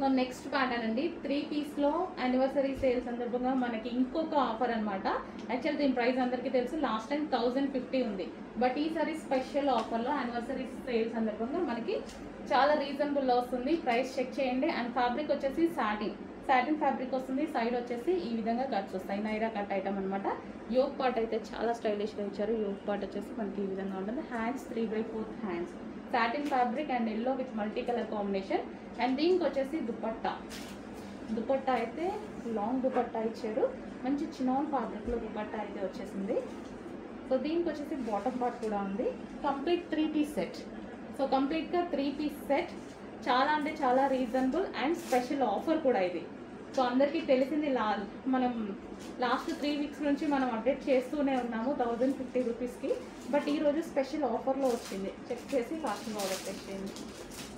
so next pattern అండి three పీస్లో anniversary sale సందర్భంగా మనకి ఇంకొక ఆఫర్ అనమాట యాక్చువల్ దీని ప్రైస్ అందరికీ తెలుసు లాస్ట్ టైం థౌజండ్ ఫిఫ్టీ ఉంది బట్ ఈసారి స్పెషల్ ఆఫర్లో యానివర్సరీ సేల్ సందర్భంగా మనకి చాలా రీజనబుల్లో వస్తుంది ప్రైస్ చెక్ చేయండి అండ్ ఫ్యాబ్రిక్ వచ్చేసి సాటిన్ సాటిన్ ఫ్యాబ్రిక్ వస్తుంది సైడ్ వచ్చేసి ఈ విధంగా కట్స్ వస్తాయి నైరా కట్ ఐటమ్ అనమాట యోగ్ పార్ట్ అయితే చాలా స్టైలిష్గా ఇచ్చారు యోగ్ పార్ట్ వచ్చేసి మనకి ఈ విధంగా ఉంటుంది hands three by fourth hands satin fabric and yellow with multi colour combination and దీనికి వచ్చేసి దుపట్టా దుపట్టా అయితే లాంగ్ దుపట్టా ఇచ్చారు మంచి చినాన్ ఫ్యాబ్రిక్లో దుపట్టా అయితే వచ్చేసింది సో దీనికి వచ్చేసి బాటమ్ పార్ట్ కూడా ఉంది complete three piece set so కంప్లీట్గా త్రీ పీస్ సెట్ చాలా అంటే చాలా రీజనబుల్ అండ్ స్పెషల్ ఆఫర్ కూడా ఇది సో అందరికీ తెలిసింది లా మనం లాస్ట్ త్రీ వీక్స్ నుంచి మనం అప్డేట్ చేస్తూనే ఉన్నాము థౌజండ్ ఫిఫ్టీ రూపీస్కి బట్ ఈరోజు స్పెషల్ ఆఫర్లో వచ్చింది చెక్ చేసి ఫాస్ట్గా ఆర్డర్ చేయండి